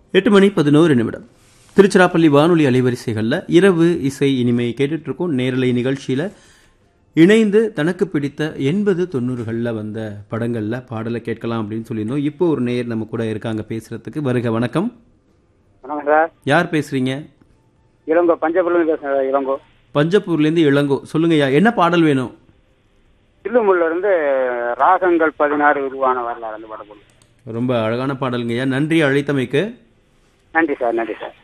எட்டு மணி பதினோரு நிமிடம் திருச்சிராப்பள்ளி வானொலி அலைவரிசைகளில் இரவு இசை இனிமை கேட்டுட்டு இருக்கோம் நேரலை நிகழ்ச்சியில் இணைந்து தனக்கு பிடித்த எண்பது தொண்ணூறுகளில் வந்த படங்களில் பாடலை கேட்கலாம் அப்படின்னு சொல்லியிருந்தோம் இப்போ ஒரு நேர் நம்ம கூட இருக்காங்க பேசுறதுக்கு வருக வணக்கம் வணக்கம் சார் யார் பேசுறீங்க இளங்கோ பஞ்சபுரம் பேசுறேன் சார் இளங்கோ பஞ்சப்பூர்லேருந்து இளங்கோ சொல்லுங்கய்யா என்ன பாடல் வேணும் தில்லுமுல்ல இருந்து ராகங்கள் பதினாறு உருவான வரலாறு அந்த படம் ரொம்ப அழகான பாடலுங்கய்யா நன்றி அழைத்தமைக்கு நன்றி சார் நன்றி சார்